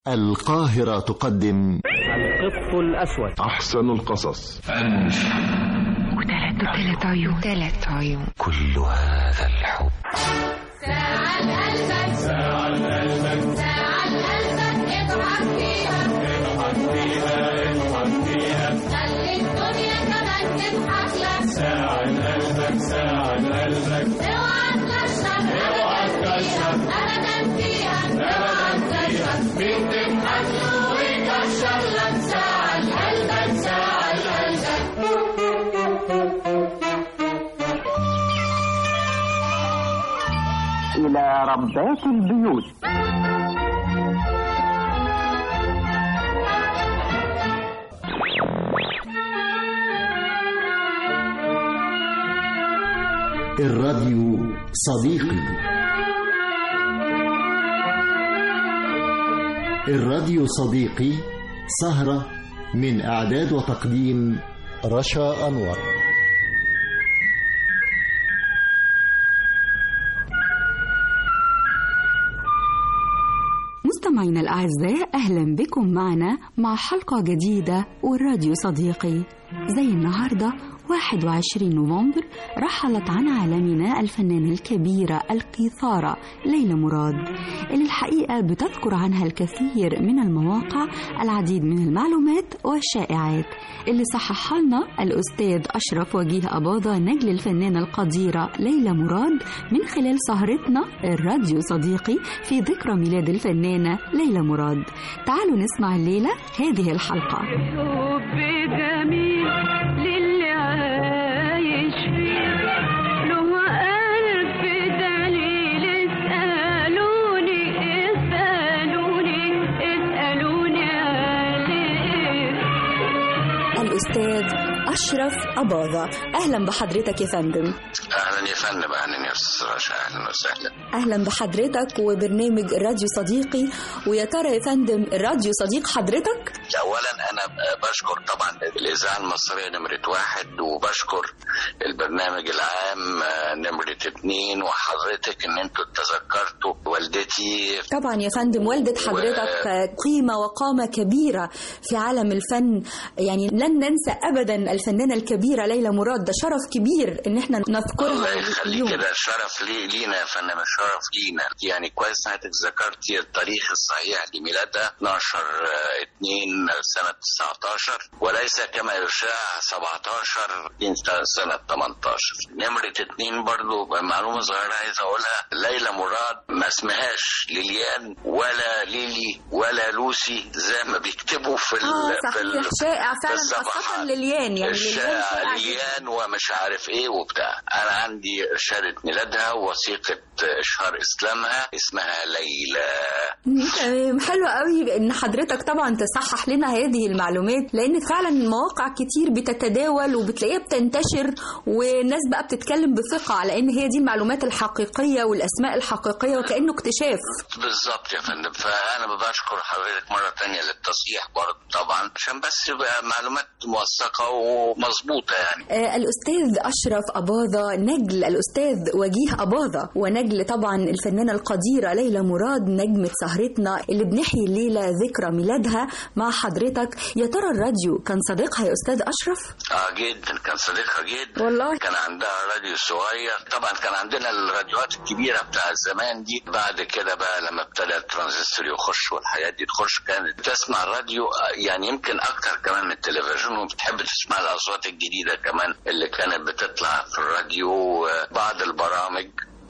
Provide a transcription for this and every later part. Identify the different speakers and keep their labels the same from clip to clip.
Speaker 1: القاهرة تقدم
Speaker 2: القط الأسود
Speaker 3: أحسن القصص
Speaker 4: وثلاث ثلاث عيون ثلاث عيون
Speaker 1: كل هذا الحب
Speaker 5: ساعة قلبك ساعة قلبك ساعة قلبك اضحك فيها اضحك فيها اضحك فيها خلي الدنيا كمان تضحك لك ساعة قلبك ساعة قلبك اوعى تكشف اوعى تكشف ابدا فيها اوعى تكشف مين تضحك له ويكشف لك ساعة قلبك ساعة قلبك
Speaker 6: إلى ربات البيوت
Speaker 1: الراديو صديقي الراديو صديقي سهرة من إعداد وتقديم رشا أنور
Speaker 7: مستمعينا الأعزاء أهلا بكم معنا مع حلقة جديدة والراديو صديقي زي النهاردة 21 نوفمبر رحلت عن عالمنا الفنانة الكبيرة القيثارة ليلى مراد اللي الحقيقة بتذكر عنها الكثير من المواقع العديد من المعلومات والشائعات اللي صححها لنا الأستاذ أشرف وجيه أباضة نجل الفنانة القديرة ليلى مراد من خلال سهرتنا الراديو صديقي في ذكرى ميلاد الفنانة ليلى مراد تعالوا نسمع الليلة هذه الحلقة
Speaker 8: حب جميل للي عايش فيه له ألف دليل اسألوني اسألوني اسألوني عليه
Speaker 7: الأستاذ أشرف أباظة أهلا بحضرتك يا فندم
Speaker 9: اهلا يا فندم اهلا يا استاذ رشا اهلا وسهلا
Speaker 7: أهلا بحضرتك وبرنامج الراديو صديقي ويا ترى يا فندم الراديو صديق حضرتك
Speaker 9: اولا انا بشكر طبعا الاذاعه المصريه نمره واحد وبشكر البرنامج العام آه، نمره اتنين وحضرتك ان انتوا تذكرتوا والدتي
Speaker 7: طبعا يا فندم والدة حضرتك قيمة وقامة كبيرة في عالم الفن يعني لن ننسى أبدا الفنانة الكبيرة ليلى مراد ده شرف كبير إن احنا
Speaker 9: الله
Speaker 7: نذكرها
Speaker 9: يخليك
Speaker 7: اليوم
Speaker 9: كده شرف لي لينا يا فندم شرف لينا يعني كويس انك ذكرتي التاريخ الصحيح لميلادها 12 آه، 2 سنه 19 وليس كما يشاع 17 2 سنه 18 نمره اتنين برضو معلومه صغيره عايز اقولها ليلى مراد ما اسمهاش ليليان ولا ليلي ولا لوسي زي ما بيكتبوا في ال
Speaker 7: اه
Speaker 9: في ال-
Speaker 7: صحيح شائع
Speaker 9: في
Speaker 7: فعلا
Speaker 9: الصفحات.
Speaker 7: خاصة لليان يعني لليان
Speaker 9: الشائع
Speaker 7: شائع جداً.
Speaker 9: ليان ومش عارف ايه وبتاع انا عندي شهادة ميلادها ووثيقة اشهار اسلامها اسمها ليلى
Speaker 7: تمام حلو قوي ان حضرتك طبعا تصحح لنا هذه المعلومات لان فعلا مواقع كتير بتتداول وبتلاقيها بتنتشر والناس بقى بتتكلم بثقة على ان هي دي المعلومات الحقيقية والاسماء الحقيقية وكأنه اكتشاف
Speaker 9: بالظبط يا فندم فانا بشكر حضرتك مرة تانية للتصحيح برضه طبعا عشان بس يبقى معلومات موثقة ومظبوطة يعني
Speaker 7: آه، الأستاذ أشرف أباظة نجل الأستاذ وجيه أباظة ونجل طبعا الفنانة القديرة ليلى مراد نجمة سهرتنا اللي بنحيي الليلة ذكرى ميلادها مع حضرتك يا ترى الراديو كان صديقها يا أستاذ أشرف؟
Speaker 9: اه جدا كان صديقها جدا
Speaker 7: والله.
Speaker 9: كان عندها راديو صغير طبعا كان عندنا الراديوهات الكبيره بتاع زمان دي بعد كده بقى لما ابتدى الترانزستور يخش والحاجات دي تخش كانت تسمع الراديو آه، يعني يمكن اكتر كمان من التلفزيون وبتحب تسمع الاصوات الجديده كمان اللي كانت بتطلع في الراديو آه، بعض البرامج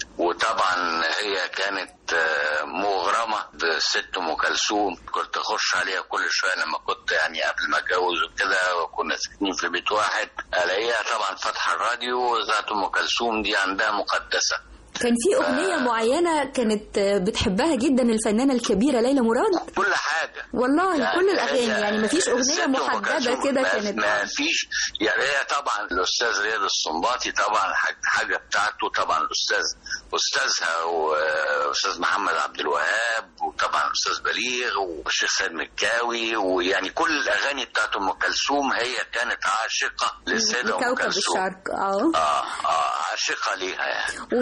Speaker 9: وطبعا هي كانت آه، مغرمه بست ام كلثوم كنت اخش عليها كل شويه لما كنت يعني قبل ما اتجوز وكده وكنا ساكنين في بيت واحد الاقيها طبعا فاتحه الراديو ذات ام كلثوم دي عندها مقدسه
Speaker 7: كان في أغنية معينة كانت آه، بتحبها جدا الفنانة الكبيرة ليلى مراد؟
Speaker 9: كل حاجه
Speaker 7: والله
Speaker 9: يعني
Speaker 7: كل الأغاني
Speaker 9: هي
Speaker 7: يعني مفيش
Speaker 9: ست
Speaker 7: أغنية
Speaker 9: أم
Speaker 7: محددة
Speaker 9: كلثوم
Speaker 7: كده
Speaker 9: ما-
Speaker 7: كانت
Speaker 9: ما فيش يعني هي طبعا الاستاذ رياض السنباطي طبعا حاجه حاجة بتاعته طبعا الاستاذ استاذها واستاذ محمد عبد الوهاب وطبعا الاستاذ بليغ والشيخ سيد مكاوي ويعني كل الاغاني بتاعت ام كلثوم هي كانت عاشقه للسيده ام
Speaker 7: كوكب
Speaker 9: كلثوم
Speaker 7: الشرق اه
Speaker 9: اه اه عاشقه ليها يعني
Speaker 7: ومن بين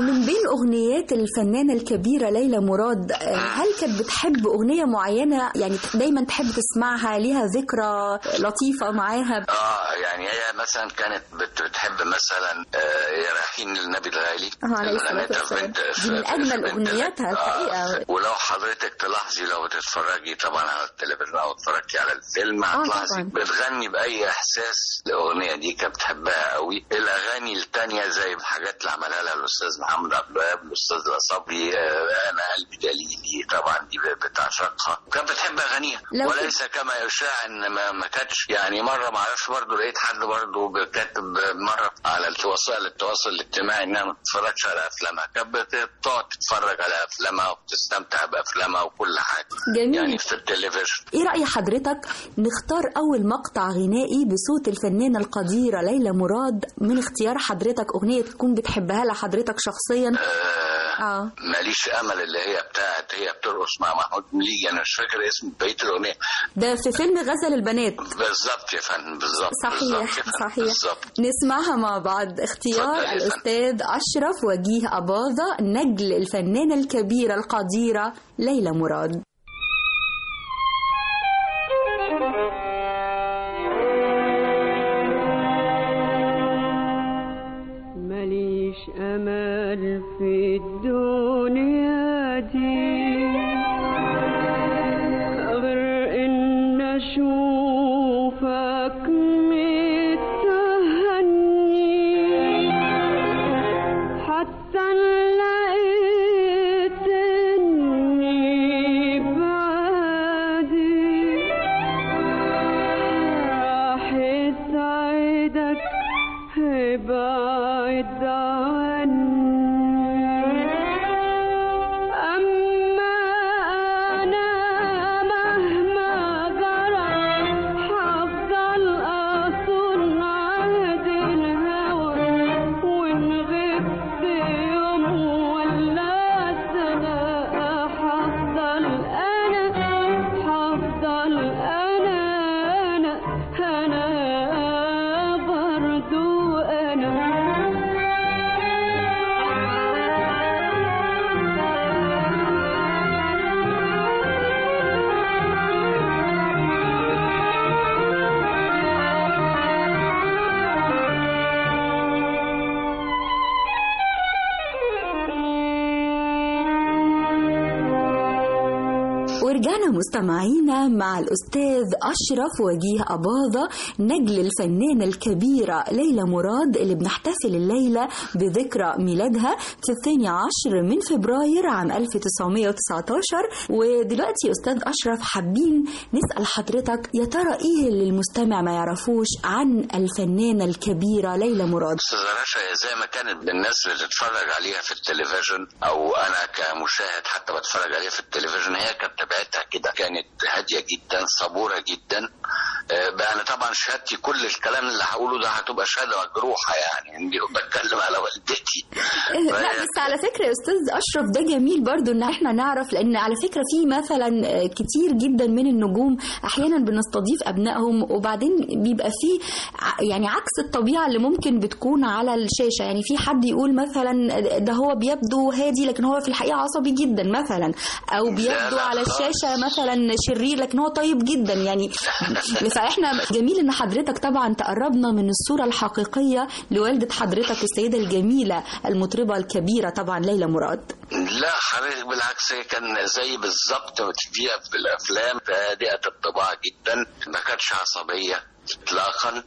Speaker 7: اغنيات الفنانه الكبيره ليلى مراد آه، هل كانت بتحب اغنيه معينه يعني دايما تحب تسمعها ليها ذكرى لطيفه معاها
Speaker 9: اه يعني هي مثلا كانت بت- بتحب مثلا آه يا رايحين للنبي الغالي
Speaker 7: آه، عليه الصلاة
Speaker 9: الأغنية في
Speaker 7: والسلام.
Speaker 9: بنت-
Speaker 7: دي
Speaker 9: في-
Speaker 7: من
Speaker 9: في-
Speaker 7: أجمل
Speaker 9: في بنت
Speaker 7: أغنياتها
Speaker 9: الغالي.
Speaker 7: الحقيقة.
Speaker 9: ولو حضرتك تلاحظي لو بتتفرجي طبعا على التلفزيون او اتفرجتي على الفيلم
Speaker 7: آه،
Speaker 9: هتلاحظي
Speaker 7: طبعاً.
Speaker 9: بتغني باي احساس الاغنيه دي كانت بتحبها قوي الاغاني التانية زي الحاجات اللي عملها لها الاستاذ محمد عبد الوهاب الاستاذ الصبري آه، انا قلبي دليلي طبعا دي بتعشقها وكانت بتحب اغانيها
Speaker 7: لو
Speaker 9: وليس كما يشاع ان ما, ما كانتش يعني مره ما اعرفش برضه لقيت حد برضه كاتب مره على وسائل التواصل الاجتماعي انها ما بتتفرجش على افلامها كانت بتقعد تتفرج على افلامها وبتستمتع بافلامها وكل حاجه
Speaker 7: جميل.
Speaker 9: يعني في التلفزيون
Speaker 7: ايه رأي حضرتك نختار اول مقطع غنائي بصوت الفنانة القديرة ليلى مراد من اختيار حضرتك اغنية تكون بتحبها لحضرتك شخصيا اه
Speaker 9: ماليش امل اللي هي بتاعت هي بترقص مع محمود مليجي انا مش فاكر اسم بقيه الاغنيه
Speaker 7: ده في فيلم غزل البنات
Speaker 9: بالظبط يا فندم بالظبط بالظبط
Speaker 7: صحيح
Speaker 9: يا فندم،
Speaker 7: صحيح
Speaker 9: بالظبط
Speaker 7: نسمعها مع بعض اختيار
Speaker 9: اتفضل يا فندم.
Speaker 7: الأستاذ أشرف وجيه أباظة نجل الفنانة الكبيرة القديرة ليلى مراد
Speaker 8: ماليش امل في الدنيا دي غير ان اشوفك متهني حتى لقيت اني بعدي راح يسعدك ابعد عني أما أنا مهما جرى هفضل أصون عهد الهوى وإن غبت يوم ولا سنة هفضل أنا هفضل أنا أنا أنا برضو
Speaker 7: ورجعنا مستمعينا مع الأستاذ أشرف وجيه أباظة نجل الفنانة الكبيرة ليلى مراد اللي بنحتفل الليلة بذكرى ميلادها في الثاني عشر من فبراير عام 1919 ودلوقتي يا أستاذ أشرف حابين نسأل حضرتك يا ترى إيه اللي المستمع ما يعرفوش عن الفنانة الكبيرة ليلى مراد
Speaker 9: استاذ رشا هي زي ما كانت الناس بتتفرج عليها في التلفزيون او انا كمشاهد حتى بتفرج عليها في التلفزيون هي كانت طبيعتها كده كانت هاديه جدا صبوره جدا آه، بقى انا طبعا شهادتي كل الكلام اللي هقوله ده هتبقى شهاده مجروحه يعني اني بتكلم على والدتي
Speaker 7: لا بس على فكرة يا أستاذ أشرف ده جميل برضو إن إحنا نعرف لأن على فكرة في مثلا آه، كتير جدا من النجوم أحيانا بنستضيف أبنائهم وبعدين بيبقى في ع- يعني عكس الطبيعة اللي ممكن بتكون على الشاشة يعني في حد يقول مثلا ده هو بيبدو هادي لكن هو في الحقيقة عصبي جدا مثلا أو بيبدو
Speaker 9: لا
Speaker 7: على
Speaker 9: خالص.
Speaker 7: الشاشة مثلا شرير لكن هو طيب جدا يعني فإحنا جميل إن حضرتك طبعا تقربنا من الصورة الحقيقية لوالدة حضرتك السيدة الجميلة المطربة الكبيرة طبعا ليلى مراد
Speaker 9: لا حضرتك بالعكس هي كان زي بالظبط ما تشوفيها في الافلام هادئه الطباع جدا ما كانتش عصبيه اطلاقا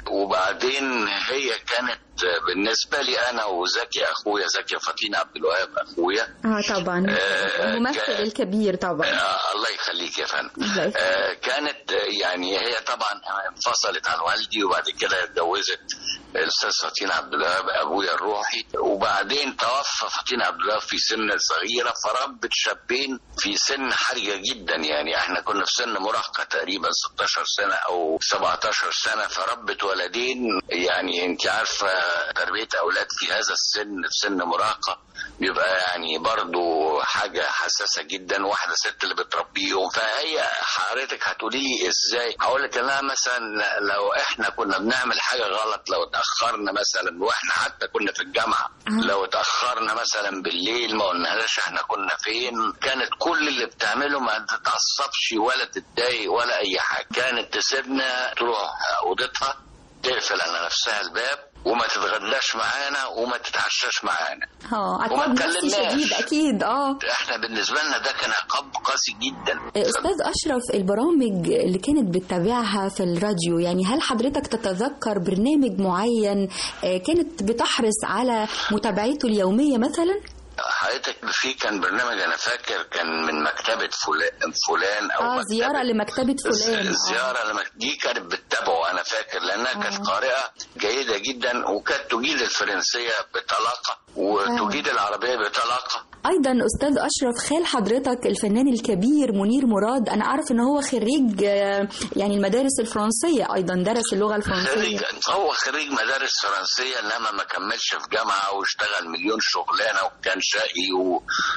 Speaker 9: وبعدين هي كانت بالنسبه لي انا وزكي اخويا زكي فطين عبد الوهاب اخويا
Speaker 7: اه طبعا
Speaker 9: آه،
Speaker 7: الممثل
Speaker 9: ك-
Speaker 7: الكبير طبعا
Speaker 9: آه الله يخليك يا فندم
Speaker 7: الله يخليك.
Speaker 9: آه كانت آه، يعني هي طبعا انفصلت عن والدي وبعد كده اتجوزت الاستاذ فطين عبد الوهاب ابويا الروحي وبعدين توفى فطين عبد الوهاب في سن صغيره فربت شابين في سن حرجه جدا يعني احنا كنا في سن مراهقه تقريبا 16 سنه او 17 سنه فربت ولدين يعني انت عارفه تربيه اولاد في هذا السن في سن مراهقه بيبقى يعني برضو حاجة حساسة جدا واحدة ست اللي بتربيهم فهي حضرتك هتقولي لي ازاي هقول لك انا مثلا لو احنا كنا بنعمل حاجة غلط لو اتأخرنا مثلا واحنا حتى كنا في الجامعة لو اتأخرنا مثلا بالليل ما قلناش احنا كنا فين كانت كل اللي بتعمله ما تتعصبش ولا تتضايق ولا اي حاجة كانت تسيبنا تروح اوضتها تقفل على نفسها الباب وما تتغداش معانا وما تتعشاش معانا
Speaker 7: اه
Speaker 9: وما
Speaker 7: عقاب نفسي
Speaker 9: تكلمناش.
Speaker 7: شديد اكيد اه
Speaker 9: احنا بالنسبه لنا ده كان عقاب قاسي جدا
Speaker 7: استاذ اشرف البرامج اللي كانت بتتابعها في الراديو يعني هل حضرتك تتذكر برنامج معين آه، كانت بتحرص على متابعته اليوميه مثلا
Speaker 9: حضرتك في كان برنامج انا فاكر كان من مكتبه فلان فلان او
Speaker 7: اه
Speaker 9: مكتبة
Speaker 7: زياره لمكتبه فلان آه.
Speaker 9: الزيارة لما دي كانت بتتابعه أنا فاكر لأنها كانت قارئة جيدة جدا وكانت تجيد الفرنسية بطلاقة وتجيد العربية بطلاقة
Speaker 7: ايضا استاذ اشرف خال حضرتك الفنان الكبير منير مراد انا اعرف ان هو خريج آه، يعني المدارس الفرنسيه ايضا درس اللغه الفرنسيه
Speaker 9: خريج هو خريج مدارس فرنسية إنما ما كملش في جامعة واشتغل مليون شغلانة وكان شقي و...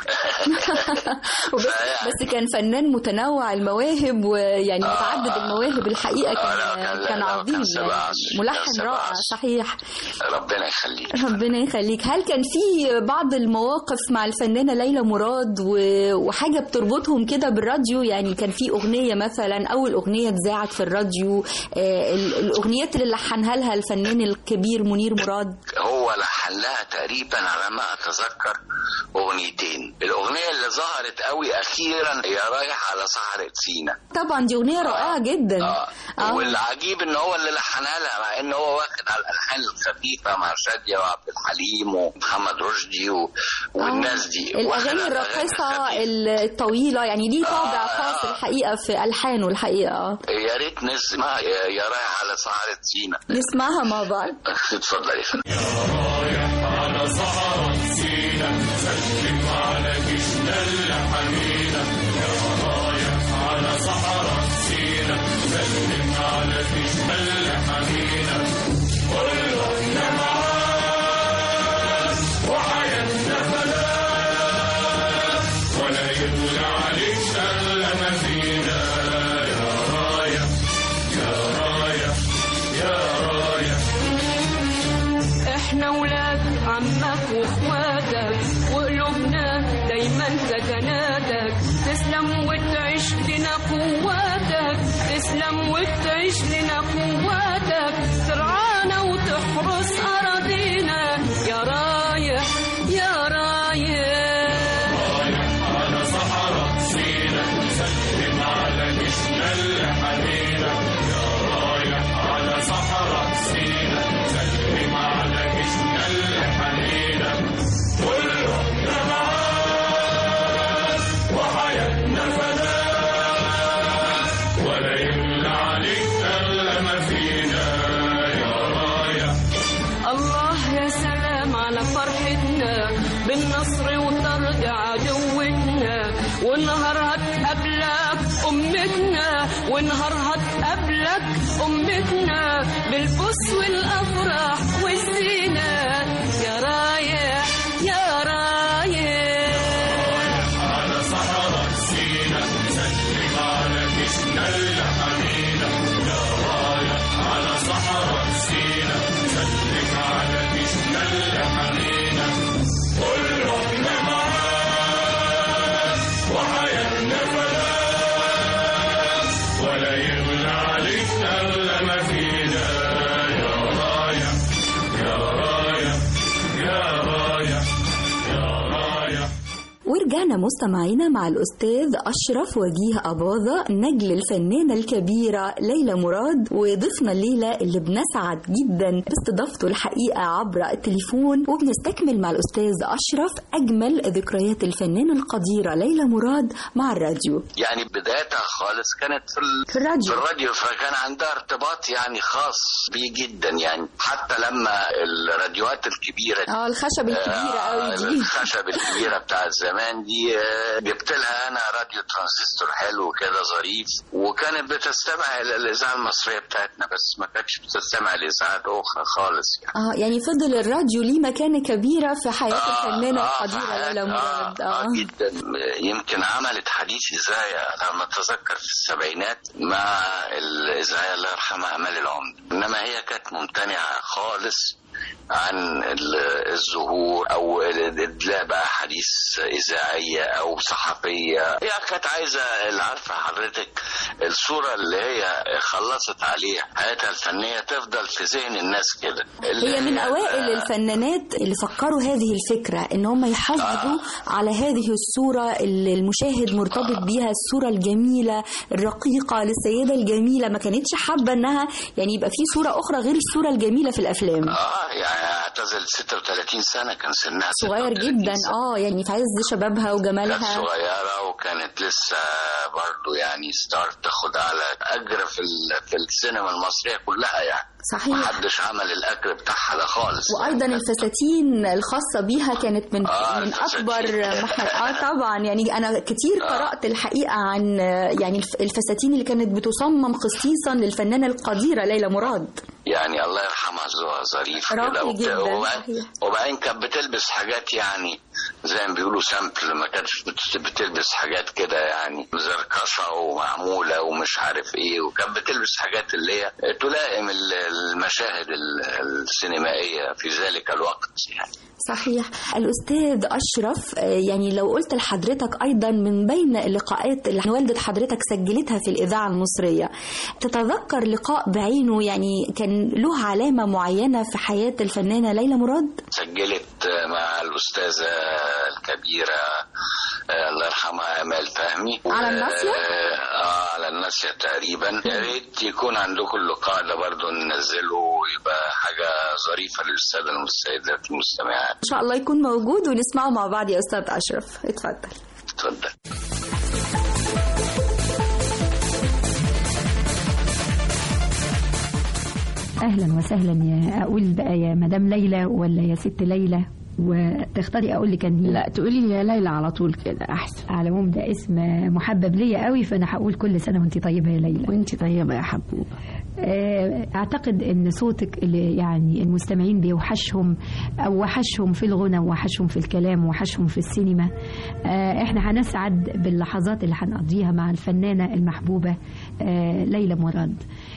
Speaker 7: وبس بس كان فنان متنوع المواهب ويعني متعدد المواهب الحقيقه كان
Speaker 9: لا، كان- لا،
Speaker 7: كان
Speaker 9: لا،
Speaker 7: عظيم
Speaker 9: كان سبع
Speaker 7: يعني
Speaker 9: عصر،
Speaker 7: ملحن
Speaker 9: كان سبع
Speaker 7: رائع
Speaker 9: عصر.
Speaker 7: صحيح
Speaker 9: ربنا يخليك
Speaker 7: ربنا يخليك هل كان في بعض المواقف مع الفنانة ليلى مراد و- وحاجة بتربطهم كده بالراديو يعني كان في أغنية مثلا أول أغنية اتذاعت في الراديو آه، ال- الأغنيات اللي لحنها لها الفنان الكبير منير مراد
Speaker 9: هو لحن لها تقريبا على ما اتذكر اغنيتين الاغنيه اللي ظهرت قوي اخيرا هي رايح على صحراء سينا
Speaker 7: طبعا دي أغنية رائعة جدا
Speaker 9: آه. والعجيب ان هو اللي لحنها لها مع ان هو واخد على الالحان الخفيفه مع شاديه وعبد الحليم ومحمد رشدي و... والناس دي واخد
Speaker 7: الأغاني
Speaker 9: على
Speaker 7: الراقصة الطويلة يعني ليه طابع خاص الحقيقة في ألحانه الحقيقة آه.
Speaker 9: يا ريت نسمع يا يا رايح على صحراء سينا
Speaker 7: نسمعها مع بعض
Speaker 9: اتفضل يا فندم
Speaker 3: على صحراء سينا سلم على جيشنا اللي حمينا يا رايح على صحراء سينا سلم على جيشنا اللي حمينا كله احنا معاك وحياتنا فلاح ولا يغلى عليك الا ما فينا يا رايح يا رايح يا رايح
Speaker 8: احنا ولاد عمك واخواتك وقلوبنا دايما سكناتك تسلم وتعيش لنا قواتك تسلم وتعيش لنا قواتك ترعانا وتحرس اراضينا يا رايح يا رايح
Speaker 3: على صحراء سينا سلم على جيشنا اللي حمينا يا رايح على صحراء سينا سلم على جيشنا اللي حمينا كله احنا معاك وحياتنا فداك ولا يملى عليك الا ما فينا يا رايح
Speaker 8: الله يا سلام على فرحتنا بالنصر وطرد عدوتنا ونهار هتقابلك أمتنا ونهار هتقابلك أمتنا بالبوس والأفراح والزينة يا رايح يا رايح
Speaker 3: على صحراء سينا سلم على جيشنا اللي حمينا يا رايح على صحراء سينا سلم على جيشنا اللي حمينا كله احنا معاك وحياتنا فلاح ولا يغلى عليك الا ما فينا يا رايح يا رايح يا رايح يا رايح
Speaker 7: ورجعنا مستمعينا مع الأستاذ أشرف وجيه أباظة نجل الفنانة الكبيرة ليلى مراد وضيفنا الليلة اللي بنسعد جدا باستضافته الحقيقة عبر التليفون وبنستكمل مع الأستاذ أشرف أجمل ذكريات الفنانة القديرة ليلى مراد مع الراديو
Speaker 9: يعني بدايتها خالص كانت في, ال...
Speaker 7: في الراديو.
Speaker 9: في الراديو فكان عندها ارتباط يعني خاص بيه جدا يعني حتى لما الراديوهات الكبيره
Speaker 7: اه الخشب الكبيرة قوي دي
Speaker 9: الخشب الكبيره بتاعت زمان زمان دي آه، جبت لها انا راديو ترانزستور حلو كده ظريف وكانت بتستمع الى الاذاعه المصريه بتاعتنا بس ما كانتش بتستمع لاذاعات اخرى خالص يعني
Speaker 7: اه يعني فضل الراديو ليه مكانة كبيرة في حياة
Speaker 9: آه،
Speaker 7: الفنانة
Speaker 9: آه،
Speaker 7: القديرة
Speaker 9: حياة-
Speaker 7: ليلى مراد
Speaker 9: آه, آه جدا يمكن عملت حديث إذاعة لما أتذكر في السبعينات مع الإذاعية الله يرحمها أمال العمد إنما هي كانت ممتنعة خالص عن ال- الظهور او الادلاء بقى حديث اذاعيه او صحفيه هي كانت عايزه اللي عارفه حضرتك الصوره اللي هي خلصت عليها حياتها الفنيه تفضل في ذهن الناس كده
Speaker 7: هي من أوائل الفنانات اللي فكروا هذه الفكرة إن هم يحافظوا على هذه الصورة اللي المشاهد مرتبط بيها الصورة الجميلة الرقيقة للسيدة الجميلة ما كانتش حابة إنها يعني يبقى في صورة أخرى غير الصورة الجميلة في الأفلام
Speaker 9: اه يعني اعتزل 36 سنه كان سنها
Speaker 7: صغير
Speaker 9: 36
Speaker 7: جدا
Speaker 9: سنة.
Speaker 7: اه يعني في عز شبابها
Speaker 9: كانت
Speaker 7: وجمالها
Speaker 9: صغيرة وكانت لسه برضو يعني ستار تاخد على أجر في ال- في السينما المصرية كلها يعني
Speaker 7: صحيح.
Speaker 9: محدش عمل الأجر بتاعها ده خالص
Speaker 7: وايضا الفساتين الخاصه بيها كانت من
Speaker 9: آه،
Speaker 7: من
Speaker 9: الفساتين.
Speaker 7: اكبر محل اه طبعا يعني انا كتير قرات الحقيقه عن آه، يعني الف- الفساتين اللي كانت بتصمم خصيصا للفنانه القديره ليلى مراد
Speaker 9: يعني الله يرحمها ذوقها ظريف
Speaker 7: راقي
Speaker 9: كده وبت-
Speaker 7: جدا،
Speaker 9: وبعدين-
Speaker 7: صحيح.
Speaker 9: وبعدين كانت بتلبس حاجات يعني زي ما بيقولوا سامبل ما كانتش بت- بتلبس حاجات كده يعني مزركشة ومعمولة ومش عارف ايه وكانت بتلبس حاجات اللي هي تلائم ال- المشاهد ال- السينمائية في ذلك الوقت يعني
Speaker 7: صحيح الأستاذ أشرف آه، يعني لو قلت لحضرتك أيضا من بين اللقاءات اللي والدة حضرتك سجلتها في الإذاعة المصرية تتذكر لقاء بعينه يعني كان له علامة معينة في حياة الفنانة ليلى مراد
Speaker 9: سجلت مع الأستاذة الكبيرة آه، الله يرحمها آمال فهمي
Speaker 7: على الناصية؟
Speaker 9: آه آه، على الناصية تقريبا يا ريت يكون عندكم اللقاء ده برضه ننزله ويبقى حاجة ظريفة للسادة والسيدات المستمعات
Speaker 7: إن شاء الله يكون موجود ونسمعه مع بعض يا أستاذ أشرف اتفضل
Speaker 9: اتفضل
Speaker 10: اهلا وسهلا يا اقول بقى يا مدام ليلى ولا يا ست ليلى وتختاري اقول لك أنهي؟
Speaker 8: لا تقولي يا ليلى على طول كده احسن
Speaker 10: على العموم ده اسم محبب ليا قوي فانا هقول كل سنه وانت طيبه يا ليلى
Speaker 8: وانت طيبه يا حبوبه
Speaker 10: آه، اعتقد ان صوتك اللي يعني المستمعين بيوحشهم او وحشهم في الغنى ووحشهم في الكلام ووحشهم في السينما آه، احنا هنسعد باللحظات اللي هنقضيها مع الفنانه المحبوبه آه، ليلى مراد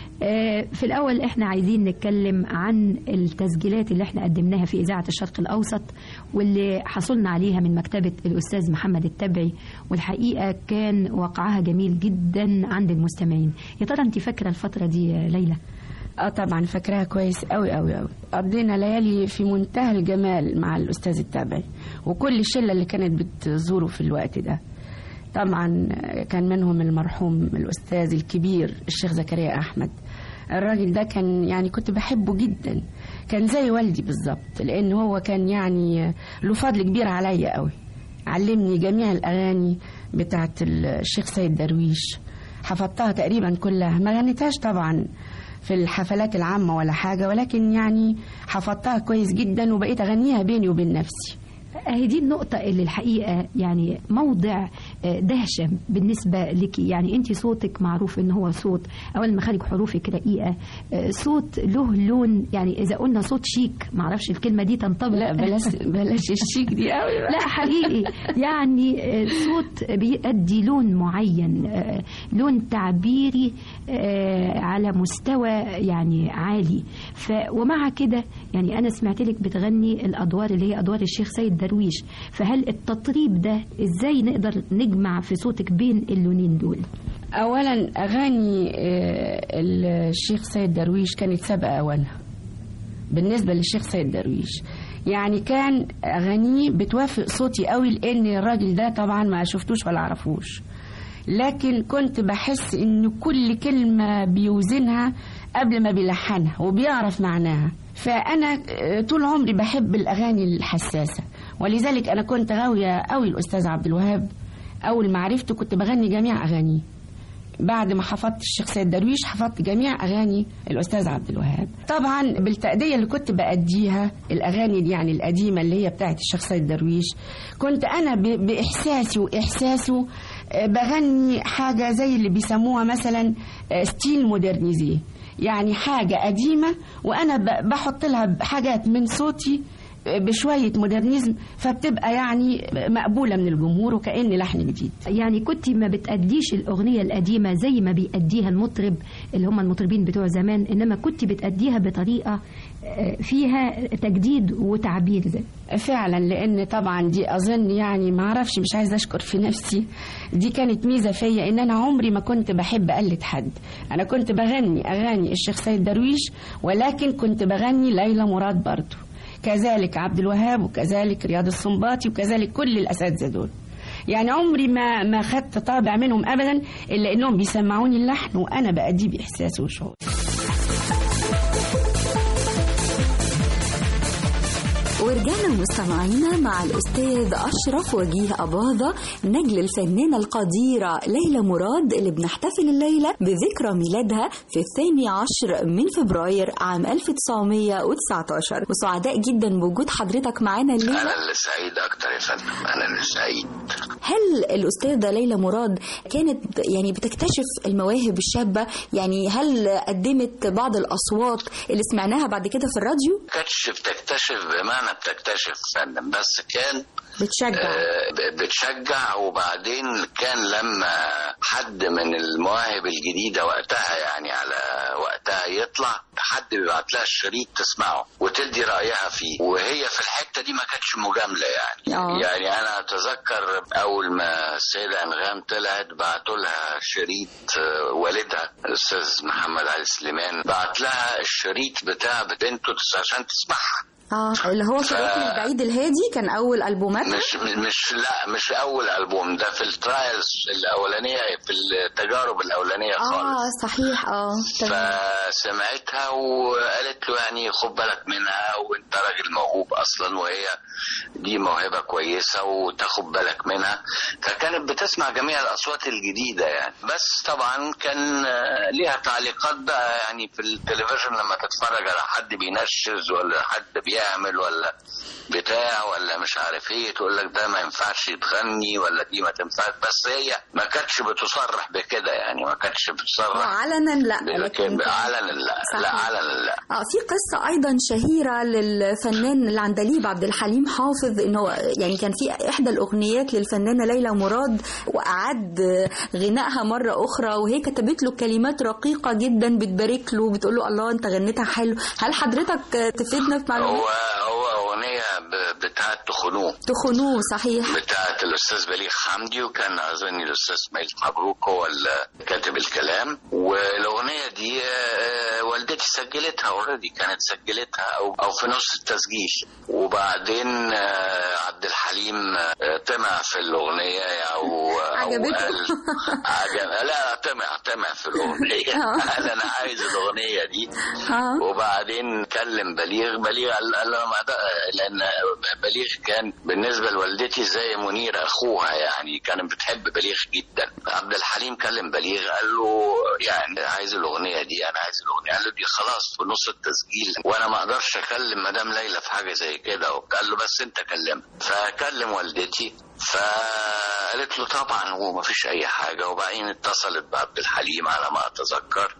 Speaker 10: آه، في الأول إحنا عايزين نتكلم عن التسجيلات اللي إحنا قدمناها في إذاعة الشرق الأوسط واللي حصلنا عليها من مكتبة الأستاذ محمد التبعي والحقيقة كان وقعها جميل جدا عند المستمعين يا ترى أنت فاكرة الفترة دي يا ليلى؟
Speaker 8: اه طبعا فاكراها كويس قوي قوي قوي قضينا ليالي في منتهى الجمال مع الاستاذ التابعي وكل الشله اللي كانت بتزوره في الوقت ده طبعا كان منهم المرحوم الاستاذ الكبير الشيخ زكريا احمد الراجل ده كان يعني كنت بحبه جدا كان زي والدي بالظبط لان هو كان يعني له فضل كبير عليا قوي علمني جميع الاغاني بتاعت الشيخ سيد درويش حفظتها تقريبا كلها ما غنيتهاش طبعا في الحفلات العامة ولا حاجة ولكن يعني حفظتها كويس جدا وبقيت أغنيها بيني وبين نفسي
Speaker 10: هي دي النقطة اللي الحقيقة يعني موضع آه، دهشة بالنسبة لك يعني انت صوتك معروف ان هو صوت اول مخارج حروفك رقيقة آه، صوت له لون يعني اذا قلنا صوت شيك معرفش الكلمة دي تنطبق
Speaker 8: لا بلاش بلاش الشيك دي قوي
Speaker 10: لا حقيقي يعني آه، صوت بيأدي لون معين آه، لون تعبيري آه، على مستوى يعني عالي ف ومع كده يعني انا سمعت لك بتغني الادوار اللي هي ادوار الشيخ سيد درويش فهل التطريب ده ازاي نقدر نجمع في صوتك بين اللونين دول
Speaker 8: أولا أغاني آه، الشيخ سيد درويش كانت سابقة أوانها بالنسبة للشيخ سيد درويش يعني كان أغانيه بتوافق صوتي قوي لأن الراجل ده طبعا ما شفتوش ولا عرفوش لكن كنت بحس إن كل كلمة بيوزنها قبل ما بيلحنها وبيعرف معناها فأنا آه، طول عمري بحب الأغاني الحساسة ولذلك أنا كنت غاوية قوي الأستاذ عبد الوهاب أول ما عرفته كنت بغني جميع أغانيه بعد ما حفظت الشيخ سيد درويش حفظت جميع اغاني الاستاذ عبد الوهاب طبعا بالتأدية اللي كنت بأديها الاغاني دي يعني القديمه اللي هي بتاعت الشيخ سيد درويش كنت انا ب- باحساسي واحساسه آه، بغني حاجه زي اللي بيسموها مثلا آه، ستيل مودرنيزيه يعني حاجه قديمه وانا ب- بحط لها حاجات من صوتي بشوية مودرنيزم فبتبقى يعني مقبولة من الجمهور وكأن لحن جديد
Speaker 10: يعني كنت ما بتأديش الأغنية القديمة زي ما بيأديها المطرب اللي هم المطربين بتوع زمان إنما كنت بتأديها بطريقة آه، فيها تجديد وتعبير زي
Speaker 8: فعلا لان طبعا دي اظن يعني ما اعرفش مش عايزه اشكر في نفسي دي كانت ميزه فيا ان انا عمري ما كنت بحب اقلد حد انا كنت بغني اغاني الشيخ سيد درويش ولكن كنت بغني ليلى مراد برضه كذلك عبد الوهاب وكذلك رياض السنباطي وكذلك كل الاساتذه دول يعني عمري ما ما خدت طابع منهم ابدا الا انهم بيسمعوني اللحن وانا باديه باحساس وشعور
Speaker 7: ورجعنا مستمعينا مع الأستاذ أشرف وجيه أباظة نجل الفنانة القديرة ليلى مراد اللي بنحتفل الليلة بذكرى ميلادها في الثاني عشر من فبراير عام 1919 وسعداء جدا بوجود حضرتك معانا الليلة
Speaker 9: انا اللي سعيد اكتر يا فندم انا اللي سعيد
Speaker 7: هل الأستاذة ليلى مراد كانت يعني بتكتشف المواهب الشابة يعني هل قدمت بعض الأصوات اللي سمعناها بعد كده في الراديو
Speaker 9: كانتش بتكتشف بمعنى بتكتشف فندم بس كان
Speaker 7: بتشجع
Speaker 9: آه، ب- بتشجع وبعدين كان لما حد من المواهب الجديدة وقتها يعني على وقتها يطلع حد بيبعت لها الشريط تسمعه وتدي رأيها فيه وهي في الحتة دي ما كانتش مجاملة يعني
Speaker 7: آه.
Speaker 9: يعني أنا أتذكر أول ما السيدة أنغام طلعت بعتوا لها شريط آه، والدها الأستاذ محمد علي سليمان بعت لها الشريط بتاع بنته عشان تسمعها
Speaker 7: اه اللي هو شريطنا البعيد الهادي كان أول ألبومات
Speaker 9: مش مش لا مش اول البوم ده في الترايلز الاولانيه في التجارب الاولانيه خالص
Speaker 7: اه صحيح اه تمام
Speaker 9: فسمعتها وقالت له يعني خد بالك منها وانت راجل موهوب اصلا وهي دي موهبه كويسه وتاخد بالك منها فكانت بتسمع جميع الاصوات الجديده يعني بس طبعا كان آه، ليها تعليقات بقى يعني في التلفزيون لما تتفرج على حد بينشز ولا حد بيعمل ولا بتاع ولا مش عارف ايه تقول لك ده ما ينفعش تغني ولا دي ما تنفعش بس هي ما كانتش بتصرح بكده يعني ما كانتش
Speaker 7: آه،
Speaker 9: بتصرح
Speaker 7: علنا لا
Speaker 9: لكن
Speaker 7: لكن
Speaker 9: علنا لا
Speaker 7: صحيح.
Speaker 9: لا علنا لا
Speaker 7: اه في قصة أيضا شهيرة للفنان العندليب عبد الحليم حافظ إنه يعني كان في إحدى الأغنيات للفنانة ليلى مراد وأعاد غنائها مرة أخرى وهي كتبت له كلمات رقيقة جدا بتبارك له بتقول له الله أنت غنيتها حلو هل حضرتك تفيدنا في معلومات؟
Speaker 9: هو هو اغنيه ب- بتاعت تخنوه
Speaker 7: تخنوه صحيح
Speaker 9: بتاعت الاستاذ بليغ حمدي وكان اظن الاستاذ اسماعيل مبروك هو اللي كاتب الكلام والاغنيه دي آه، والدتي سجلتها اوريدي كانت سجلتها او او في نص التسجيل وبعدين آه، عبد الحليم آه، طمع في الاغنيه او أو
Speaker 7: عجبته؟
Speaker 9: قال عجب لا طمع طمع في الاغنيه
Speaker 7: آه.
Speaker 9: قال انا عايز الاغنيه دي
Speaker 7: اه
Speaker 9: وبعدين كلم بليغ بليغ قال قال له ما ده لان بليغ كان بالنسبه لوالدتي زي منير اخوها يعني كانت بتحب بليغ جدا عبد الحليم كلم بليغ قال له يعني عايز الاغنيه دي انا عايز الاغنيه قال له دي خلاص في نص التسجيل وانا ما اقدرش اكلم مدام ليلى في حاجه زي كده قال له بس انت كلمها فكلم والدتي فقالت له طبعا هو ما فيش اي حاجه وبعدين اتصلت بعبد الحليم على ما اتذكر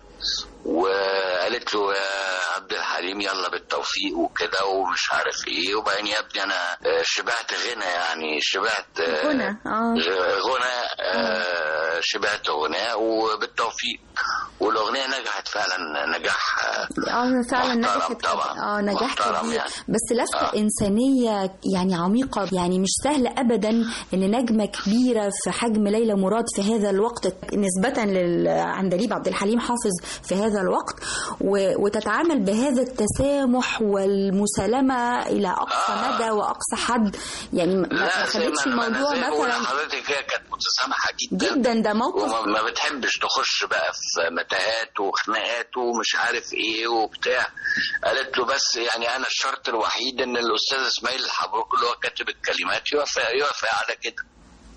Speaker 9: وقالت له يا عبد الحليم يلا بالتوفيق وكده ومش عارف ايه وبعدين يا ابني انا آه، شبعت غنى يعني شبعت آه،
Speaker 7: غنى اه
Speaker 9: غنى آه، شبعت غنى وبالتوفيق والاغنيه نجحت فعلا نجاح آه،
Speaker 7: اه فعلا
Speaker 9: محترم
Speaker 7: نجحت
Speaker 9: طبعا.
Speaker 7: اه نجاح
Speaker 9: محترم
Speaker 7: كبير
Speaker 9: يعني.
Speaker 7: بس لفتة
Speaker 9: آه.
Speaker 7: إنسانية يعني عميقة يعني مش سهل أبدا إن نجمة كبيرة في حجم ليلى مراد في هذا الوقت نسبة للعندليب عبد الحليم حافظ في هذا الوقت و- وتتعامل بهذا التسامح والمسالمة إلى أقصى
Speaker 9: آه.
Speaker 7: مدى وأقصى حد يعني ما- ما
Speaker 9: لا زي
Speaker 7: خدتش
Speaker 9: ما ما أنا
Speaker 7: الموضوع
Speaker 9: زي ما بقول
Speaker 7: مثلا
Speaker 9: لحضرتك هي كانت متسامحه جدا
Speaker 7: جدا ده موقف
Speaker 9: وما ما بتحبش تخش بقى في متاهات وخناقات ومش عارف ايه وبتاع قالت له بس يعني انا الشرط الوحيد ان الاستاذ اسماعيل الحبروك اللي هو كاتب الكلمات يوافق يوافق على كده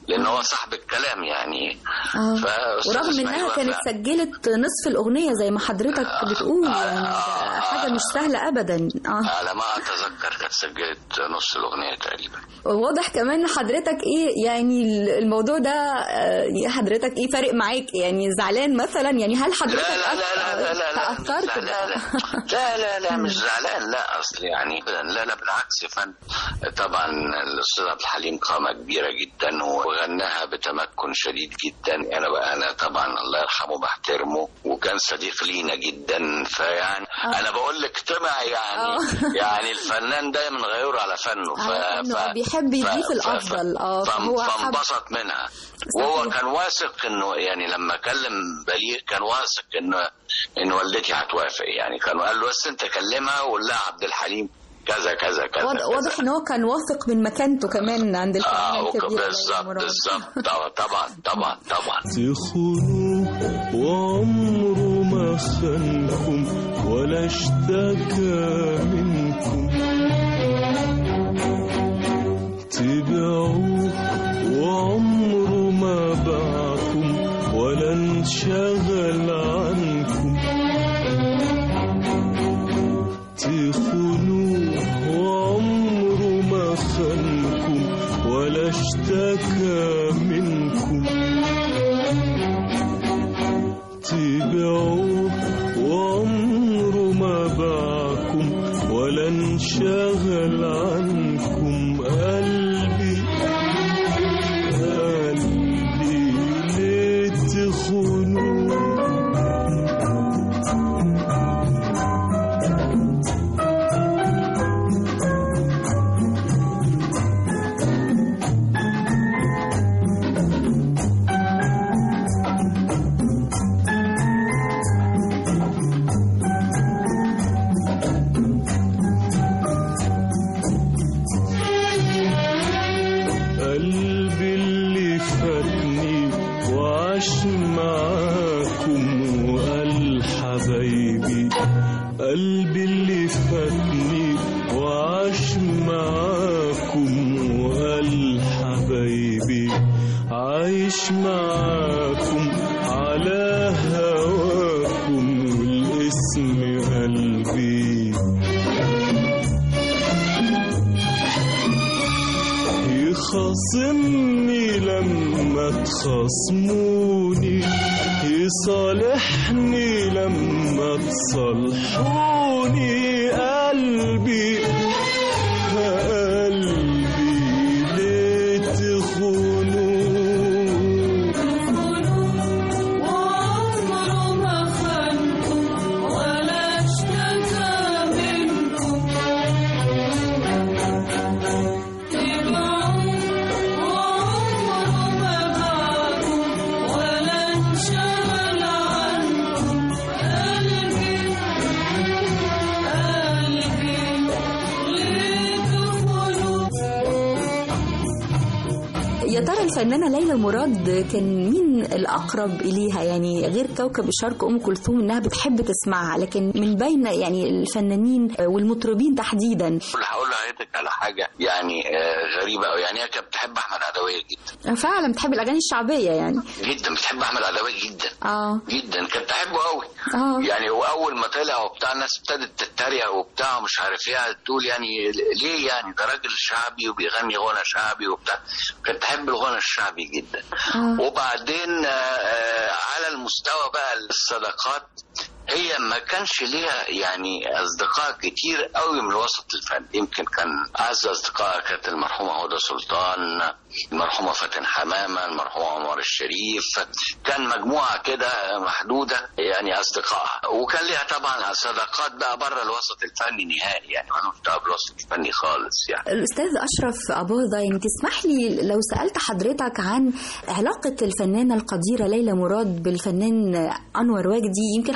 Speaker 9: لان هو صاحب الكلام يعني
Speaker 7: اه
Speaker 9: فأستاذ
Speaker 7: ورغم
Speaker 9: إسماعيل
Speaker 7: انها كانت
Speaker 9: وفاء.
Speaker 7: سجلت نصف الاغنيه زي ما حضرتك بتقول يعني ده حاجه مش سهله ابدا اه
Speaker 9: على ما اتذكر كانت سجلت نص الاغنيه تقريبا
Speaker 7: واضح كمان إن حضرتك ايه يعني الموضوع ده آه، حضرتك ايه فارق معاك يعني زعلان مثلا يعني هل حضرتك
Speaker 9: لا لا لا لا لا لا
Speaker 7: تاثرت
Speaker 9: لا لا لا لا لا مش زعلان لا اصل يعني لا لا بالعكس فن طبعا الاستاذ عبد الحليم قامه كبيره جدا وغناها بتمكن شديد جدا انا بقى انا طبعا الله يرحمه بحترمه وكان صديق لينا جدا فيعني
Speaker 7: آه.
Speaker 9: انا بقول لك طمع يعني
Speaker 7: آه.
Speaker 9: يعني الفنان دايما غيور على فنه ف...
Speaker 7: على فنه،
Speaker 9: ف...
Speaker 7: بيحب يضيف
Speaker 9: ف-
Speaker 7: الأفضل. آه،
Speaker 9: فم-
Speaker 7: فهو حب-
Speaker 9: فانبسط منها وهو كان واثق انه يعني لما كلم بليغ كان واثق انه ان والدتي هتوافق يعني كان قال له بس انت كلمها وقول لها عبد الحليم كذا كذا كذا
Speaker 7: واضح,
Speaker 9: كذا.
Speaker 7: واضح ان هو كان واثق من مكانته كمان عند الفنان
Speaker 9: اه وك-
Speaker 7: الكبير
Speaker 9: بالظبط بالظبط طبعا طبعا طبعا طبعا
Speaker 3: تخونوا وعمره ما خانكم ولا اشتكى منكم تبعوه وعمره ما باعكم ولا انشغل عنكم تخونوه وعمره ما خانكم ولا اشتكى منكم تبعوه وعمره ما باعكم ولا انشغل عنكم قلبي قلبي ليه تخونوه قلبي اللي فاتني وعاش معاكم وقال حبايبي قلبي اللي فاتني وعاش معاكم وقال حبايبي عايش معاكم على هواكم والاسم قلبي يخاصمني لما تخاصموني يصالحني لما تصالحوني قلبي قلبي ليه تخونوا
Speaker 5: وعمره ما خانكم ولا اشتكى منكم تبعوه وعمره ما باعكم ولا انشغل عنكم قلبي قلبي ليه تخونوا
Speaker 7: يا ترى الفنانه ليلى مراد كان مين الاقرب اليها يعني غير كوكب الشرق ام كلثوم انها بتحب تسمعها لكن من بين يعني الفنانين والمطربين تحديدا
Speaker 9: هقول لحضرتك على حاجه يعني آه، غريبه قوي يعني هي كانت بتحب احمد عدويه جدا
Speaker 7: فعلا بتحب الاغاني الشعبيه يعني
Speaker 9: جدا بتحب احمد عدويه جدا
Speaker 7: اه
Speaker 9: جدا كانت بتحبه قوي
Speaker 7: اه
Speaker 9: يعني واول ما طلع وبتاع الناس ابتدت تتريق وبتاع ومش عارف ايه تقول يعني ليه يعني ده راجل شعبي وبيغني غنى شعبي وبتاع كانت تحب الغنى الشعبي جدا
Speaker 7: آه.
Speaker 9: وبعدين آه، آه، على المستوى بقى الصداقات هي ما كانش ليها يعني اصدقاء كتير قوي من الوسط الفني يمكن كان اعز اصدقائها كانت المرحومه هدى سلطان المرحومه فاتن حمامه المرحومه عمر الشريف كان مجموعه كده محدوده يعني اصدقائها وكان ليها طبعا صداقات بقى بره الوسط الفني نهائي يعني مالوش دعوه بالوسط الفني خالص يعني
Speaker 7: الأستاذ أشرف أباظة يعني تسمح لي لو سألت حضرتك عن علاقة الفنانة القديرة ليلى مراد بالفنان أنور وجدي يمكن حضرتك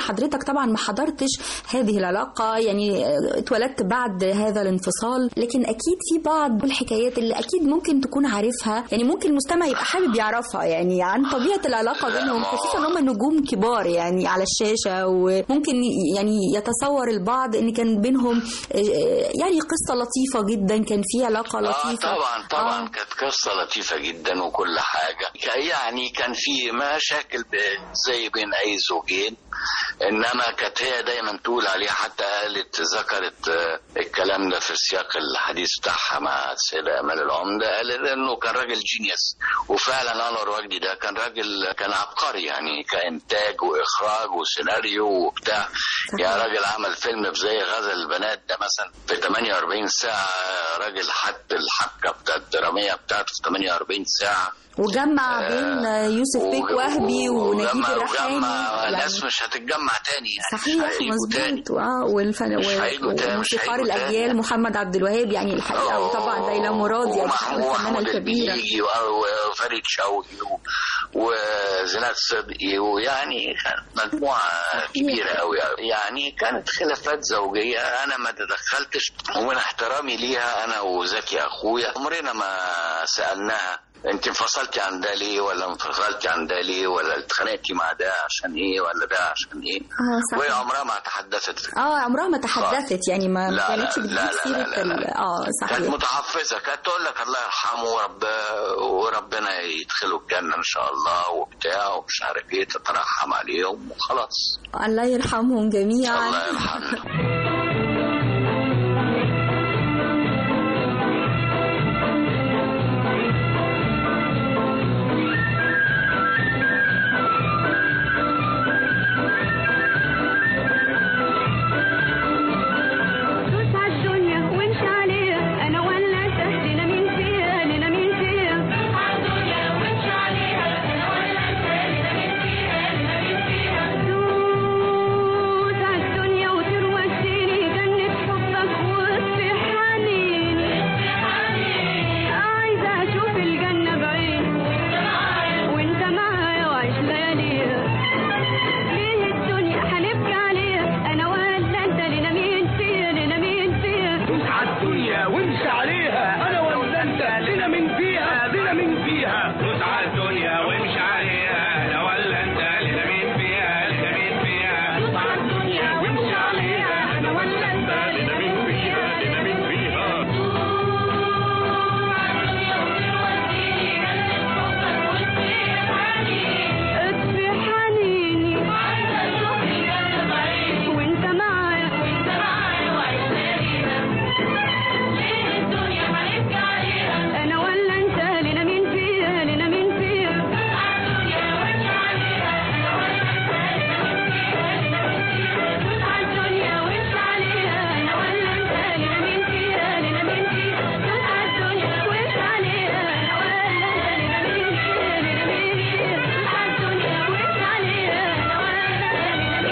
Speaker 11: طبعا ما حضرتش هذه العلاقة يعني آه، اتولدت بعد هذا الانفصال لكن أكيد في بعض الحكايات اللي أكيد ممكن تكون عارفها يعني ممكن المستمع يبقى حابب يعرفها يعني عن طبيعة العلاقة بينهم خصوصا ان هم نجوم كبار يعني على الشاشة وممكن يعني يتصور البعض ان كان بينهم آه، آه، يعني قصة لطيفة جدا كان في علاقة
Speaker 9: اه
Speaker 11: لطيفة
Speaker 9: طبعا طبعا كانت قصه لطيفه جدا وكل حاجه يعني كان في مشاكل ب- زي بين اي زوجين انما كانت هي دايما تقول عليها حتى قالت ذكرت آه، الكلام ده في سياق الحديث بتاعها مع السيده امال العمده قالت انه كان راجل جينيوس وفعلا انور وجدي ده كان راجل كان عبقري يعني كانتاج واخراج وسيناريو وبتاع يا راجل عمل فيلم في زي غزل البنات ده مثلا في 48 ساعه راجل حط الحبكه بتاعت الدراميه بتاعته في 48 ساعه
Speaker 11: وجمع بين يوسف بيك وهبي ونجيب
Speaker 9: وجمع
Speaker 11: الريحاني
Speaker 9: وجمع
Speaker 11: يعني
Speaker 9: ناس مش هتتجمع تاني يعني مش
Speaker 11: صحيح
Speaker 9: هيجوا تاني
Speaker 11: مظبوط اه والفن
Speaker 9: مش هيجوا تاني، مش
Speaker 11: وموسيقار
Speaker 9: هيجوا تاني.
Speaker 11: الاجيال محمد عبد الوهاب يعني الحقيقه وطبعا ليلى مراد يعني الفنانه
Speaker 9: ومحمود
Speaker 11: الكبيره
Speaker 9: البليجي وفريد شوقي و- وزناد صدقي ويعني كانت مجموعة كبيرة أوي أوي. يعني كانت خلافات زوجية أنا ما تدخلتش ومن احترامي ليها أنا وزكي أخويا عمرنا ما سألناها انت انفصلتي عن ده ليه ولا انفصلتي عن ده ليه ولا اتخانقتي مع ده عشان ايه ولا ده عشان ايه
Speaker 11: اه
Speaker 9: وهي
Speaker 11: صحيح
Speaker 9: عمرها ما تحدثت
Speaker 11: اه عمرها ما تحدثت يعني ما ما
Speaker 9: لا،
Speaker 11: كانتش
Speaker 9: لا،
Speaker 11: بتجيب
Speaker 9: لا، لا،
Speaker 11: سيره
Speaker 9: لا، لا،
Speaker 11: ال-
Speaker 9: لا.
Speaker 11: اه
Speaker 9: كانت
Speaker 11: صحيح
Speaker 9: متحفظة كانت تقول لك الله يرحمه ورب وربنا يدخله الجنة إن شاء الله وبتاع ومش عارف إيه تترحم عليهم وخلاص
Speaker 11: الله يرحمهم جميعا
Speaker 9: الله يرحمه
Speaker 5: دوس عالدنيا وامشي عليها انا ولا سهلنا مين فيها لنا مين فيها دوس عالدنيا وامشي عليها انا ولا سهلنا مين فيها لنا مين فيها دوس عالدنيا وتروى الدنيا جنة حبك واطفي حنيني عايزة اشوف الجنة بعيني وانت معايا وعيش لياليها ليه الدنيا هنبكي عليها انا ولا انت لنا مين فيها لنا مين فيها
Speaker 12: دوس عالدنيا وامشي عليها انا ولا انت لنا من فيها لنا من فيها دوس عالدنيا وامشي عليها انا ولا انت لنا من فيها لنا من فيها دوس عالدنيا وامشي عليها انا ولا انت لنا من فيها لنا من فيها
Speaker 5: اطفي حنيني وانت معايا وانت معايا وعيش ليالينا ليه الدنيا هنبكي عليها انا ولا انت لنا مين فيها لنا مين فيها الدنيا وامشي عليها انا ولا انت الدنيا وامشي عليها انا ولا انت لنا مين فيها لنا مين فيها الدنيا وامشي عليها انا ولا انت لنا مين فيها لنا مين فيها الدنيا وامشي عليها انا ولا انت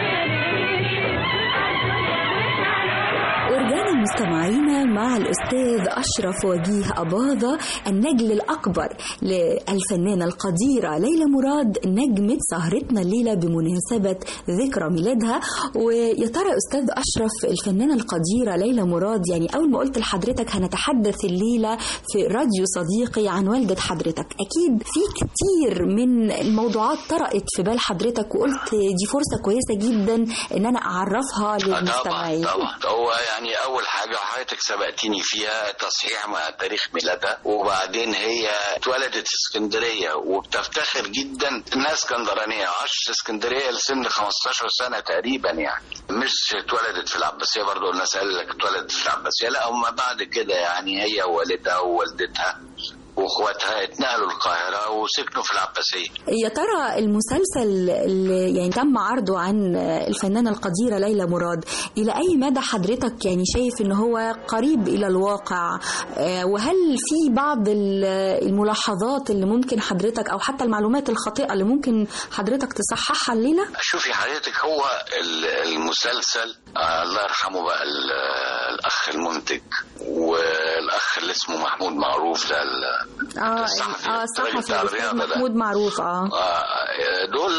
Speaker 11: ورجعنا مستمعينا مع الأستاذ أشرف وجيه أباظة النجل الأكبر للفنانة القديرة ليلى مراد نجمة سهرتنا الليلة بمناسبة ذكرى ميلادها ويا ترى أستاذ أشرف الفنانة القديرة ليلى مراد يعني أول ما قلت لحضرتك هنتحدث الليلة في راديو صديقي عن والدة حضرتك أكيد في كتير من الموضوعات طرقت في بال حضرتك وقلت دي فرصة كويسة جدا إن أنا أعرفها
Speaker 9: طبعا
Speaker 11: للمستمعين
Speaker 9: طبعا هو يعني اول حاجه حضرتك سبقتني فيها تصحيح مع تاريخ ميلادها وبعدين هي اتولدت في اسكندريه وبتفتخر جدا انها اسكندرانيه عاشت في اسكندريه لسن 15 سنه تقريبا يعني مش اتولدت في العباسيه برضه الناس قال لك اتولدت في العباسيه لا هم بعد كده يعني هي ووالدها ووالدتها واخواتها اتنقلوا القاهره وسكنوا في العباسيه
Speaker 11: يا ترى المسلسل اللي يعني تم عرضه عن الفنانة القديرة ليلى مراد إلى أي مدى حضرتك يعني شايف إن هو قريب إلى الواقع آه، وهل في بعض ال- الملاحظات اللي ممكن حضرتك أو حتى المعلومات الخاطئة اللي ممكن حضرتك تصححها الليلة؟
Speaker 9: شوفي حضرتك هو ال- المسلسل آه الله يرحمه بقى ال- الاخ المنتج والاخ اللي اسمه محمود معروف ده ال-
Speaker 11: اه
Speaker 9: الصحفي
Speaker 11: اه
Speaker 9: الراجل
Speaker 11: الصحفي
Speaker 9: بتاع
Speaker 11: الأستاذ
Speaker 9: الرياضة ده.
Speaker 11: محمود معروف اه
Speaker 9: آه، دول آه،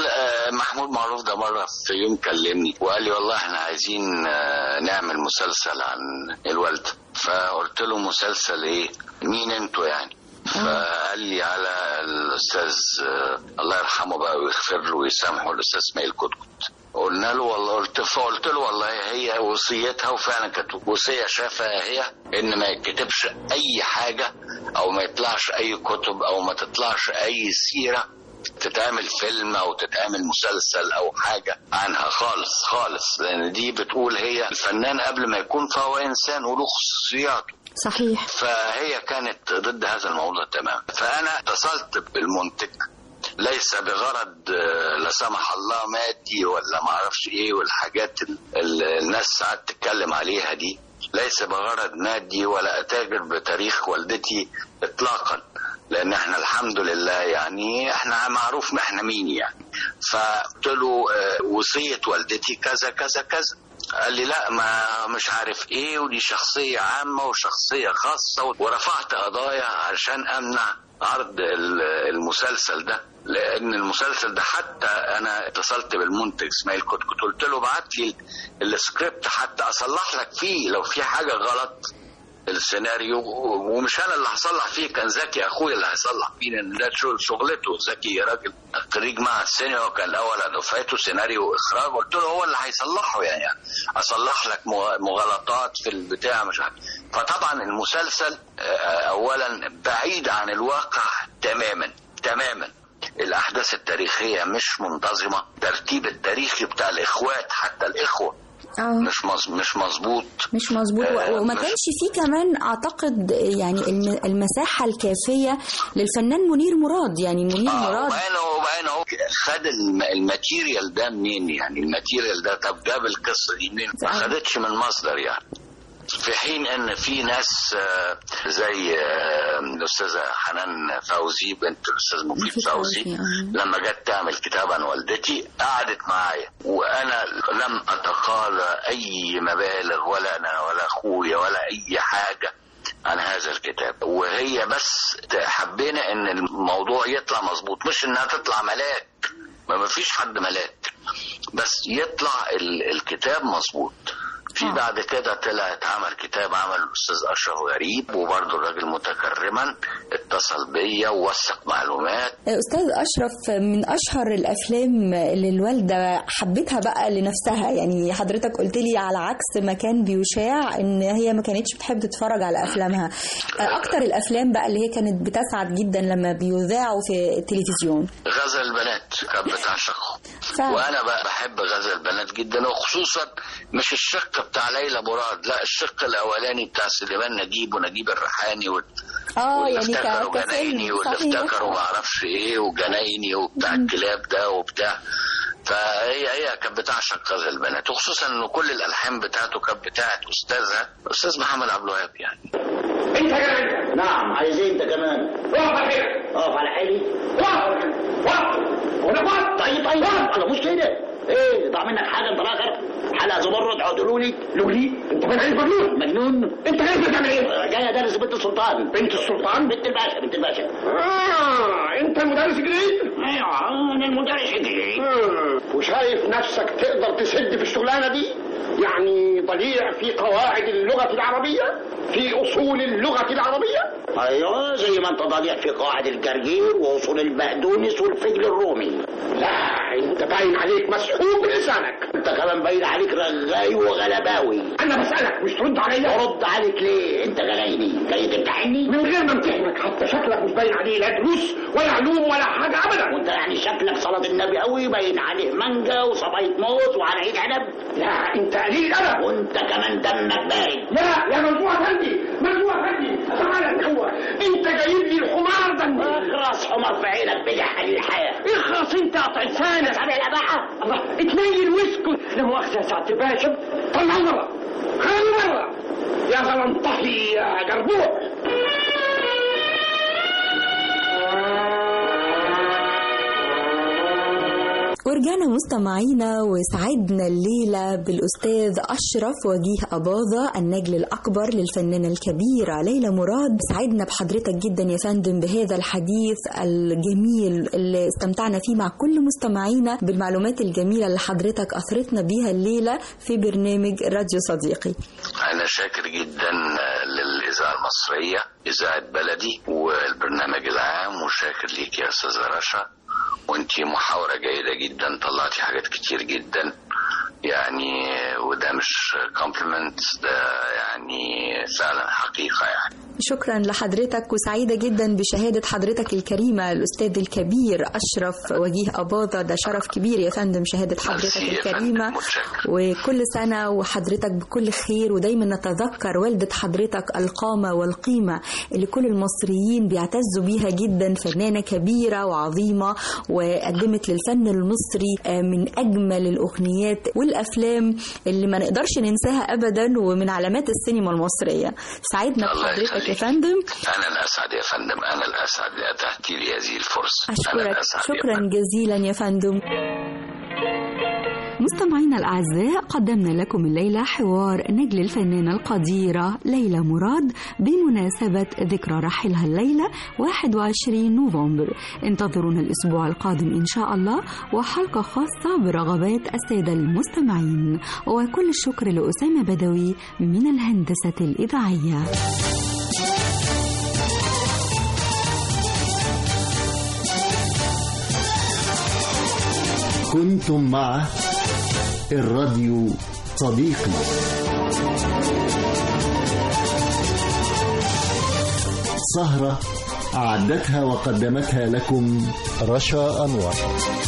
Speaker 9: محمود معروف ده مرة في يوم كلمني وقال لي والله احنا عايزين آه، نعمل مسلسل عن الوالدة فقلت له مسلسل ايه مين انتوا يعني فقال لي على الاستاذ آه، الله يرحمه بقى ويغفر له ويسامحه الاستاذ اسماعيل كتكوت قلنا له والله قلت فقلت له والله هي وصيتها وفعلا كانت وصيه شافها هي ان ما يتكتبش اي حاجه او ما يطلعش اي كتب او ما تطلعش اي سيره تتعمل فيلم او تتعمل مسلسل او حاجه عنها خالص خالص لان دي بتقول هي الفنان قبل ما يكون فهو انسان وله خصوصياته
Speaker 11: صحيح
Speaker 9: فهي كانت ضد هذا الموضوع تماما فانا اتصلت بالمنتج ليس بغرض آه، لا سمح الله مادي ولا ما اعرفش ايه والحاجات اللي الناس ساعات تتكلم عليها دي ليس بغرض مادي ولا اتاجر بتاريخ والدتي اطلاقا لان احنا الحمد لله يعني احنا معروف احنا مين يعني فقلت له آه، وصيه والدتي كذا كذا كذا قال لي لا ما مش عارف ايه ودي شخصيه عامه وشخصيه خاصه ورفعت قضايا عشان امنع عرض ال- المسلسل ده لان المسلسل ده حتى انا اتصلت بالمنتج اسماعيل كنت كنت قلت له بعت لي السكريبت حتى اصلح لك فيه لو في حاجه غلط السيناريو ومش انا اللي هصلح فيه كان زكي اخويا اللي هيصلح فيه لان ده شغل- شغلته زكي راجل خريج معهد السينما وكان الاول على دفعته سيناريو واخراج قلت له هو اللي هيصلحه يعني, يعني اصلح لك مغ- مغالطات في البتاع مش عارف فطبعا المسلسل آه، اولا بعيد عن الواقع تماما تماما الاحداث التاريخيه مش منتظمه ترتيب التاريخي بتاع الاخوات حتى الاخوه
Speaker 11: اه
Speaker 9: مش مز... مش مظبوط
Speaker 11: مش مظبوط
Speaker 9: آه،
Speaker 11: و- وما
Speaker 9: مش-
Speaker 11: كانش فيه كمان اعتقد يعني الم- المساحه الكافيه للفنان منير مراد يعني منير مراد
Speaker 9: وبعدين هو وبعدين هو خد الم- الماتيريال ده منين يعني الماتيريال ده طب جاب القصه دي منين ما خدتش من مصدر يعني في حين ان في ناس آه، زي آه، الاستاذه حنان فوزي بنت الاستاذ مفيد فوزي لما جت تعمل كتاب عن والدتي قعدت معايا وانا لم اتقاضى اي مبالغ ولا انا ولا اخويا ولا اي حاجه عن هذا الكتاب وهي بس حبينا ان الموضوع يطلع مظبوط مش انها تطلع ملاك ما ما فيش حد ملاك بس يطلع ال- الكتاب مظبوط في بعد كده طلع اتعمل كتاب عمل الاستاذ اشرف غريب وبرضه الراجل متكرما اتصل بيا ووثق معلومات
Speaker 11: استاذ اشرف من اشهر الافلام اللي الوالده حبتها بقى لنفسها يعني حضرتك قلت لي على عكس ما كان بيشاع ان هي ما كانتش بتحب تتفرج على افلامها اكتر الافلام بقى اللي هي كانت بتسعد جدا لما بيذاعوا في التلفزيون
Speaker 9: غزل البنات كانت بتعشقه وانا بقى بحب غزل البنات جدا وخصوصا مش الشق بتاع ليلى مراد لا الشق الاولاني بتاع سليمان نجيب ونجيب الريحاني وال...
Speaker 11: اه
Speaker 9: واللي
Speaker 11: يعني ك-
Speaker 9: افتكروا جنايني
Speaker 11: كفيلم
Speaker 9: واللي
Speaker 11: صحيح
Speaker 9: افتكروا ما اعرفش ايه وجنايني وبتاع الكلاب ده وبتاع فهي هي كانت بتعشق غزل البنات وخصوصا انه كل الالحان بتاعته كانت بتاعت استاذها الاستاذ محمد عبد الوهاب يعني
Speaker 13: انت كمان نعم عايز ايه انت كمان اقف على حيلك اقف على حيلي اقف اقف وانا اقف طيب طيب انا مش كده ايه ضاع منك حاجه انت الاخر حلقه زمرد عدلوا لي لولي انت من عيل مجنون مجنون انت جاي بتعمل ايه جاي ادرس بنت السلطان بنت السلطان بنت الباشا بنت الباشا اه انت المدرس الجديد ايوه انا المدرس الجديد وشايف نفسك تقدر تسد في الشغلانه دي يعني ضليع في قواعد اللغه العربيه في اصول اللغه العربيه ايوه زي ما انت ضليع في قواعد الجرجير واصول البقدونس والفجل الرومي لا انت باين عليك مسحوق بلسانك انت كمان باين عليك رغاي وغلباوي انا بسالك مش ترد عليا ارد عليك ليه انت غلايني جاي تمتحني من غير ما امتحنك حتى شكلك مش باين عليه لا دروس ولا علوم ولا حاجه ابدا وانت يعني شكلك صلاه النبي قوي باين عليه مانجا وصبايط موز وعلى عيد عنب لا انت قليل ادب وانت كمان دمك بارد لا يا مجموعه فندي مجموعه فندي تعالى هو انت جايب لي الحمار ده اخرس حمار في عينك بجحل الحياه اخرس انت قطع لسانك سامع الاباحه الله اتنيل واسكت لا مؤاخذه يا سعاده الباشا طلعوا بره خلوا بره يا غلنطحي يا جربوع
Speaker 11: ورجعنا مستمعينا وسعدنا الليلة بالأستاذ أشرف وجيه أباظة النجل الأكبر للفنانة الكبيرة ليلى مراد سعدنا بحضرتك جدا يا فندم بهذا الحديث الجميل اللي استمتعنا فيه مع كل مستمعينا بالمعلومات الجميلة اللي حضرتك أثرتنا بيها الليلة في برنامج راديو صديقي
Speaker 9: أنا شاكر جدا للإذاعة المصرية إذاعة بلدي والبرنامج العام وشاكر ليك يا أستاذة رشا وانتي محاورة جيدة جدا طلعتي حاجات كتير جدا يعني وده مش كومبلمنت ده يعني فعلا حقيقة يعني
Speaker 11: شكرا لحضرتك وسعيدة جدا بشهادة حضرتك الكريمة الأستاذ الكبير أشرف وجيه أباظة ده شرف كبير يا فندم شهادة حضرتك
Speaker 9: ميرسي يا
Speaker 11: الكريمة
Speaker 9: فندم، متشكر.
Speaker 11: وكل سنة وحضرتك بكل خير ودايما نتذكر والدة حضرتك القامة والقيمة اللي كل المصريين بيعتزوا بيها جدا فنانة كبيرة وعظيمة وقدمت للفن المصري آه، من أجمل الأغنيات والأفلام اللي ما نقدرش ننساها أبدا ومن علامات السينما المصرية سعدنا
Speaker 9: الله
Speaker 11: بحضرتك يا
Speaker 9: يخليك.
Speaker 11: فندم
Speaker 9: أنا الأسعد يا فندم أنا الأسعد لأتحتي لي هذه الفرصة أنا
Speaker 11: أشكرك
Speaker 9: الأسعد يا
Speaker 11: شكرا جزيلا يا فندم
Speaker 7: مستمعينا الأعزاء قدمنا لكم الليلة حوار نجل الفنانة القديرة ليلى مراد بمناسبة ذكرى رحيلها الليلة 21 نوفمبر انتظرونا الأسبوع القادم إن شاء الله وحلقة خاصة برغبات السادة المستمعين وكل الشكر لأسامة بدوي من الهندسة الإذاعية
Speaker 1: كنتم مع الراديو صديقي سهرة أعدتها وقدمتها لكم رشا أنور